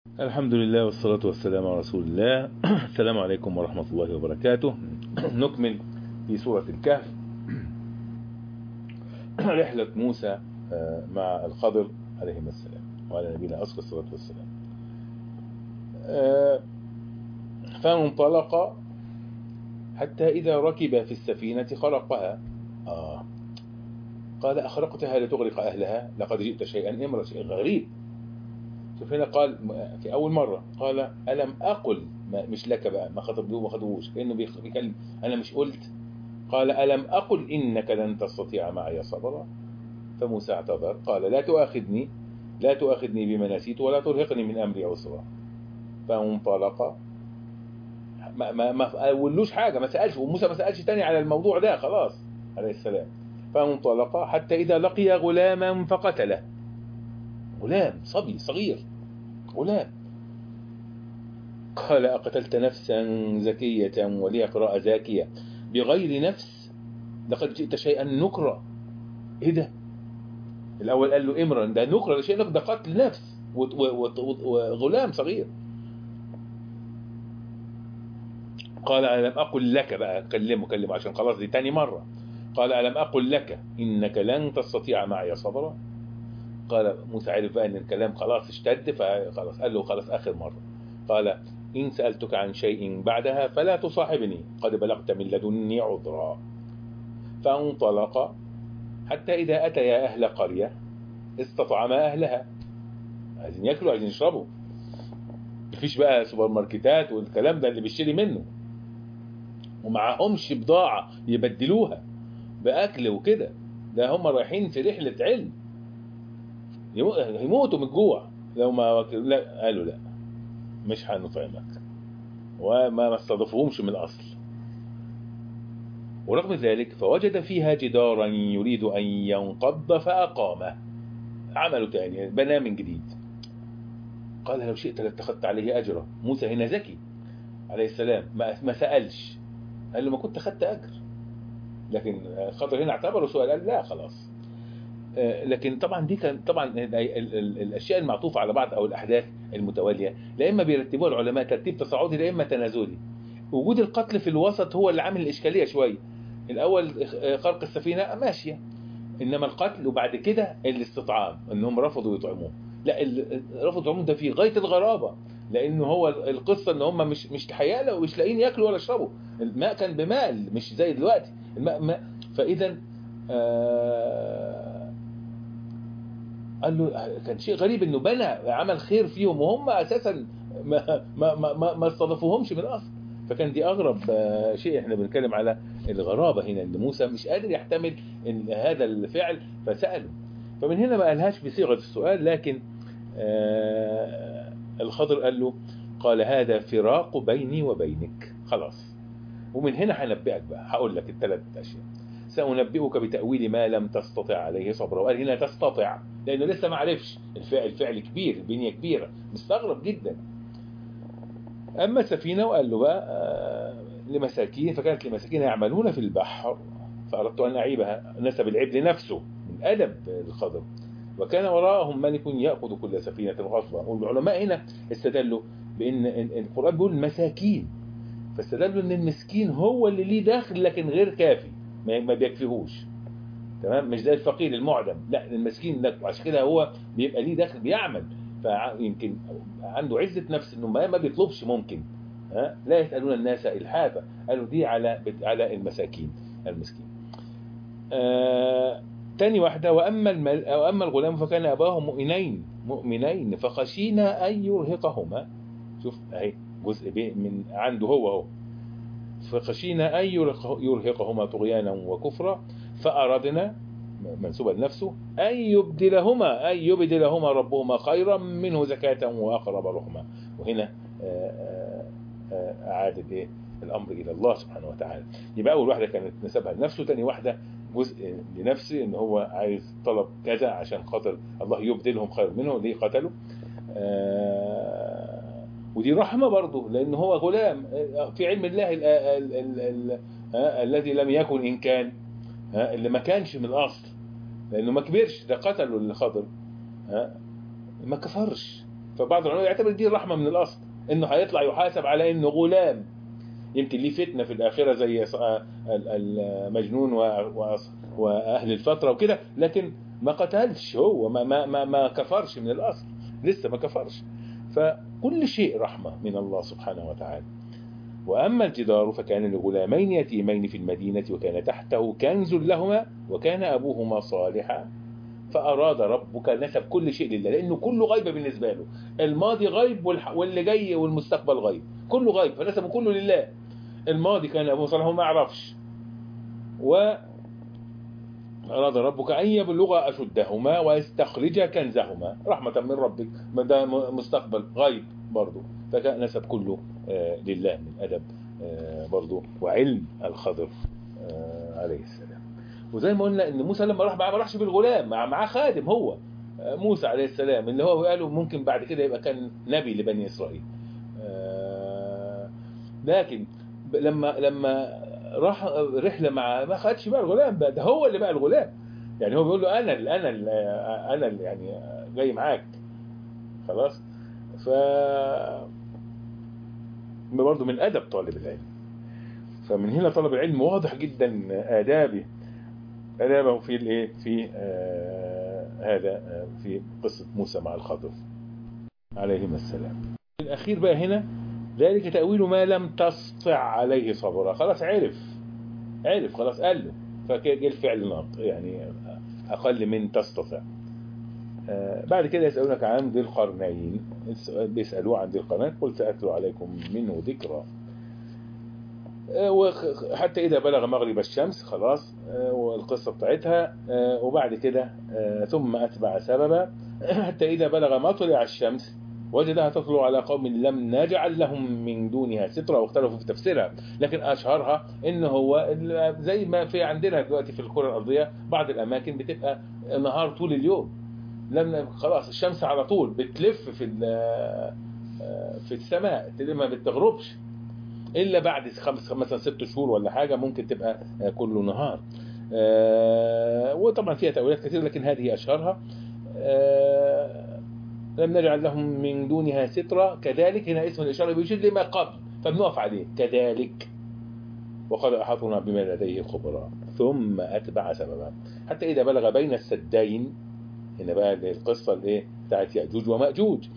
الحمد لله والصلاة والسلام على رسول الله السلام عليكم ورحمة الله وبركاته نكمل في سورة الكهف رحلة موسى مع الخضر عليهما السلام وعلى نبينا أصل الصلاة والسلام فانطلق حتى إذا ركب في السفينة خرقها آه قال أخرقتها لتغرق أهلها لقد جئت شيئا إمرا شيء غريب شوف هنا قال في أول مرة قال ألم أقل مش لك بقى ما خطبوه ما خطبوش كأنه بيكلم أنا مش قلت قال ألم أقل إنك لن تستطيع معي صبرا فموسى اعتذر قال لا تؤاخذني لا تؤاخذني بما نسيت ولا ترهقني من أمري عسرا فانطلق ما ما ما قالوش حاجة ما سألش وموسى ما سألش تاني على الموضوع ده خلاص عليه السلام فانطلق حتى إذا لقي غلاما فقتله غلام صبي صغير غلام قال أقتلت نفسا زكية ولي قراءة زاكية بغير نفس لقد جئت شيئا نكرا ايه ده الأول قال له امرا ده نكرا ده شيء ده قتل نفس وغلام صغير قال ألم أقل لك بقى كلمه كلمه عشان خلاص دي تاني مرة قال ألم أقل لك إنك لن تستطيع معي صبرا قال موسى عرف بقى ان الكلام خلاص اشتد فخلاص قال له خلاص اخر مرة قال ان سألتك عن شيء بعدها فلا تصاحبني قد بلغت من لدني عذرا فانطلق حتى اذا اتيا اهل قرية استطعما اهلها عايزين ياكلوا عايزين يشربوا مفيش بقى سوبر ماركتات والكلام ده اللي بيشتري منه ومعهمش بضاعة يبدلوها باكل وكده ده هم رايحين في رحلة علم يموتوا من الجوع لو ما لا قالوا لا مش هنطعمك وما استضافوهمش من الاصل ورغم ذلك فوجد فيها جدارا يريد ان ينقض فاقامه عمله تاني بناه من جديد قال لو شئت لاتخذت عليه اجرا موسى هنا ذكي عليه السلام ما, ما سالش قال له ما كنت خدت اجر لكن خاطر هنا اعتبره سؤال قال لا خلاص لكن طبعا دي كان طبعا الاشياء المعطوفه على بعض او الاحداث المتواليه لا اما بيرتبوها العلماء ترتيب تصاعدي لا اما تنازلي وجود القتل في الوسط هو اللي عامل الاشكاليه شويه الاول خرق السفينه ماشيه انما القتل وبعد كده الاستطعام انهم رفضوا يطعموه لا رفضوا يطعموه ده في غايه الغرابه لانه هو القصه ان هم مش مش حياله ومش لاقيين ياكلوا ولا يشربوا الماء كان بمال مش زي دلوقتي الماء ماء فاذا آه قال له كان شيء غريب انه بنى عمل خير فيهم وهم اساسا ما ما ما ما استضافوهمش من الاصل فكان دي اغرب شيء احنا بنتكلم على الغرابه هنا ان موسى مش قادر يحتمل ان هذا الفعل فساله فمن هنا ما قالهاش بصيغه السؤال لكن آه الخضر قال له قال هذا فراق بيني وبينك خلاص ومن هنا هنبئك بقى هقول لك الثلاث اشياء سأنبئك بتأويل ما لم تستطع عليه صبرا وقال هنا تستطع لأنه لسه ما عرفش الفعل الفعل كبير البنية كبيرة مستغرب جدا أما السفينة وقال له بقى آه لمساكين فكانت لمساكين يعملون في البحر فأردت أن أعيبها نسب العيب لنفسه من أدب الخضر وكان وراءهم ملك يأخذ كل سفينة غصبا والعلماء هنا استدلوا بأن القرآن بيقول مساكين فاستدلوا أن المسكين هو اللي ليه دخل لكن غير كافي ما بيكفيهوش تمام مش زي الفقير المعدم لا المسكين ده عشان كده هو بيبقى ليه دخل بيعمل فيمكن عنده عزة نفس انه ما ما بيطلبش ممكن ها لا يسألون الناس الحافة قالوا دي على على المساكين المسكين آه تاني واحدة وأما المل وأما الغلام فكان أباه مؤمنين مؤمنين فخشينا أن يرهقهما شوف أهي جزء من عنده هو هو فخشينا أن يرهقهما طغيانا وكفرا فأردنا منسوبا لنفسه أن يبدلهما أن يبدلهما ربهما خيرا منه زكاة وأقرب رحمة وهنا أعادت إيه الأمر إلى الله سبحانه وتعالى يبقى أول واحدة كانت نسبها لنفسه تاني واحدة جزء لنفسه إن هو عايز طلب كذا عشان خاطر الله يبدلهم خير منه ليه قتله ودي رحمة برضه لأن هو غلام في علم الله ال ال ال ال الذي لم يكن إن كان اللي ما كانش من الأصل لأنه ما كبرش ده قتله الخضر ما كفرش فبعض العلماء يعتبر دي الرحمة من الأصل إنه هيطلع يحاسب على إنه غلام يمكن ليه فتنة في الآخرة زي المجنون وأهل الفترة وكده لكن ما قتلش هو ما, ما, ما, ما كفرش من الأصل لسه ما كفرش فكل شيء رحمة من الله سبحانه وتعالى وأما الجدار فكان لغلامين يتيمين في المدينة وكان تحته كنز لهما وكان أبوهما صالحا فأراد ربك نسب كل شيء لله لأنه كله غيب بالنسبة له الماضي غيب واللي جاي والمستقبل غيب كله غيب فنسبه كله لله الماضي كان أبوه صالح ما يعرفش و أراد ربك أن يبلغ أشدهما ويستخرج كنزهما رحمة من ربك ما ده مستقبل غيب برضه فكان نسب كله لله من أدب برضه وعلم الخضر عليه السلام وزي ما قلنا ان موسى لما راح معاه ما راحش بالغلام معاه خادم هو موسى عليه السلام اللي هو قالوا ممكن بعد كده يبقى كان نبي لبني اسرائيل لكن لما لما راح رحله مع ما خدش بقى الغلام بقى ده هو اللي بقى الغلام يعني هو بيقول له انا اللي انا اللي انا اللي يعني جاي معاك خلاص ف برضه من ادب طالب العلم فمن هنا طلب العلم واضح جدا آدابه آدابه في الايه في آه هذا آه في قصة موسى مع الخضر عليهما السلام الأخير بقى هنا ذلك تأويل ما لم تسطع عليه صبرا خلاص عرف عرف خلاص قال له فجاء الفعل ناط يعني أقل من تستطع آه بعد كده يسألونك عن ذي القرنين بيسألوه عن ذي القرنين قل سأتلو عليكم منه ذكرى وحتى إذا بلغ مغرب الشمس خلاص والقصة بتاعتها وبعد كده ثم أتبع سببا حتى إذا بلغ مطلع الشمس وجدها تطلع على قوم لم نجعل لهم من دونها سترة واختلفوا في تفسيرها لكن أشهرها إن هو زي ما في عندنا دلوقتي في الكرة الأرضية بعض الأماكن بتبقى نهار طول اليوم لم خلاص الشمس على طول بتلف في في السماء ما بتغربش الا بعد خمس مثلا ست شهور ولا حاجه ممكن تبقى كله نهار وطبعا فيها تاويلات كثيره لكن هذه اشهرها لم نجعل لهم من دونها سترة كذلك هنا اسم الإشارة بيشير لما قبل فبنقف عليه كذلك وقد أحاطنا بما لديه خبراء ثم أتبع سببا حتى إذا بلغ بين السدين هنا بقى القصة الايه بتاعت يأجوج ومأجوج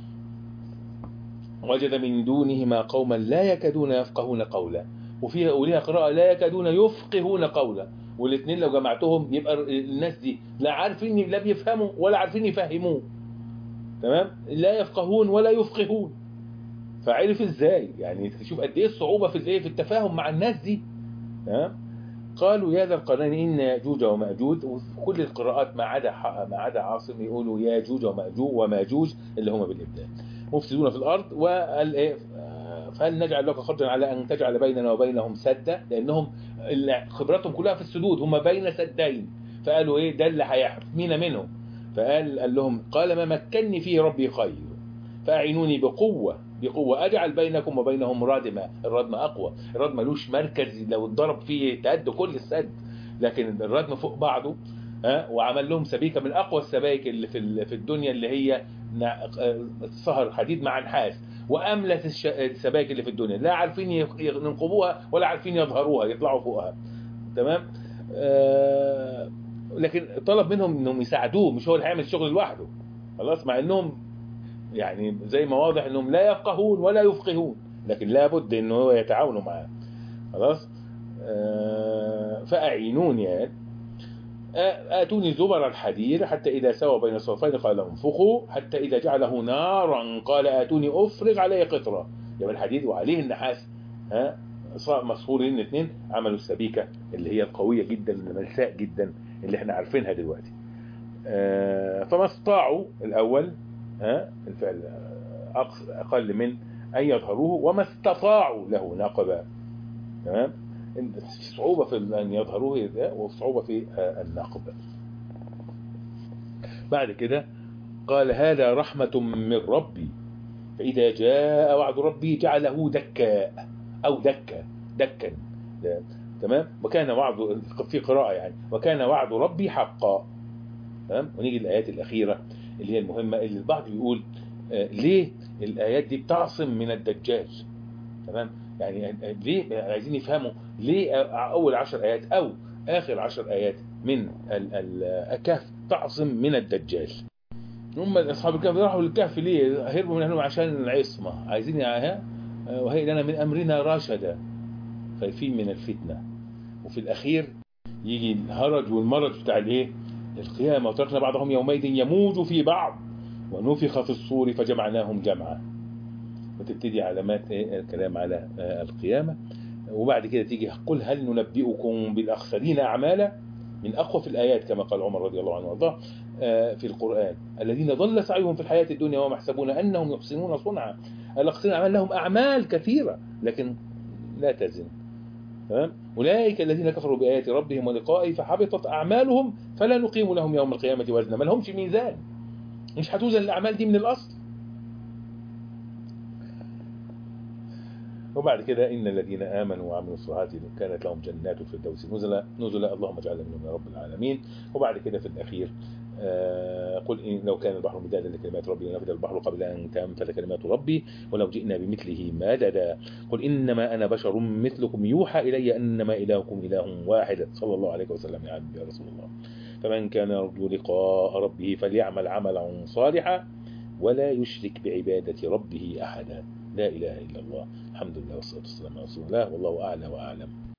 وجد من دونهما قوما لا يكادون يفقهون قولا وفيها وليها قراءة لا يكادون يفقهون قولا والاثنين لو جمعتهم يبقى الناس دي لا عارفين لا بيفهموا ولا عارفين يفهموه تمام لا يفقهون ولا يفقهون فعرف ازاي يعني تشوف قد ايه الصعوبة في الايه في التفاهم مع الناس دي تمام قالوا يا ذا القرنين إن ياجوج وماجوج وكل القراءات ما عدا ما عدا عاصم يقولوا ياجوج وماجوج وماجوج اللي هم بالإبدال مفسدون في الأرض وقال إيه فهل نجعل لك خرجا على أن تجعل بيننا وبينهم سدا لأنهم خبراتهم كلها في السدود هم بين سدين فقالوا إيه ده اللي هيحمينا منهم فقال قال لهم قال ما مكنني فيه ربي خير فأعينوني بقوة بقوة أجعل بينكم وبينهم ردمة الردم أقوى الردم ملوش مركز لو اتضرب فيه تهد كل السد لكن الردم فوق بعضه ها وعمل لهم سبيكة من أقوى السبايك اللي في في الدنيا اللي هي صهر حديد مع نحاس وأملس السبايك اللي في الدنيا لا عارفين ينقبوها ولا عارفين يظهروها يطلعوا فوقها تمام آه لكن طلب منهم انهم يساعدوه مش هو اللي هيعمل الشغل لوحده خلاص مع انهم يعني زي ما واضح انهم لا يفقهون ولا يفقهون لكن لابد انه هو يتعاونوا معاه خلاص آه فاعينوني يعني آتوني زبر الحديد حتى إذا سوى بين الصفين قال انفخوا حتى إذا جعله نارا قال آتوني أفرغ عليه قطرة يبقى الحديد وعليه النحاس ها مصفورين الاثنين عملوا السبيكة اللي هي القوية جدا الملساء جدا اللي احنا عارفينها دلوقتي آه فما استطاعوا الأول ها الفعل أقل من أن يظهروه وما استطاعوا له نقبا تمام صعوبة في أن يظهروه وصعوبة في النقب بعد كده قال هذا رحمة من ربي فإذا جاء وعد ربي جعله دكا أو دكا دكا تمام وكان وعد في قراءة يعني وكان وعد ربي حقا تمام ونيجي الآيات الأخيرة اللي هي المهمة اللي البعض يقول آه، ليه الآيات دي بتعصم من الدجال تمام يعني آه، ليه عايزين يفهموا ليه أول عشر آيات أو آخر عشر آيات من ال- ال- الكهف تعصم من الدجال هم أصحاب الكهف راحوا للكهف ليه هربوا من أهلهم عشان العصمة عايزين ها وهي لنا من أمرنا رشدا خايفين من الفتنة وفي الأخير يجي الهرج والمرج بتاع الايه القيامة وتركنا بعضهم يومئذ يموج في بعض ونفخ في الصور فجمعناهم جمعا وتبتدي علامات إيه؟ الكلام على آه، القيامة وبعد كده تيجي قل هل ننبئكم بالأخسرين أعمالا من أقوى في الآيات كما قال عمر رضي الله عنه وارضاه آه، في القرآن الذين ضل سعيهم في الحياة الدنيا وهم يحسبون أنهم يحسنون صنعا الأخسرين أعمال لهم أعمال كثيرة لكن لا تزن تمام أولئك الذين كفروا بآيات ربهم ولقائه فحبطت أعمالهم فلا نقيم لهم يوم القيامة وزنا ما لهمش ميزان مش هتوزن الأعمال دي من الأصل وبعد كده إن الذين آمنوا وعملوا الصالحات كانت لهم جنات الفردوس نزلا نزلا اللهم اجعلنا منهم يا رب العالمين وبعد كده في الأخير آه، قل إن لو كان البحر مدادا لكلمات ربي لنفد البحر قبل أن تنفذ كلمات ربي ولو جئنا بمثله مددا قل إنما أنا بشر مثلكم يوحى إلي أنما إلهكم إله واحد صلى الله عليه وسلم يا عبد يا رسول الله فمن كان يرجو لقاء ربه فليعمل عملا صالحا ولا يشرك بعبادة ربه أحدا لا إله إلا الله الحمد لله والصلاة والسلام على رسول الله والله أعلى وأعلم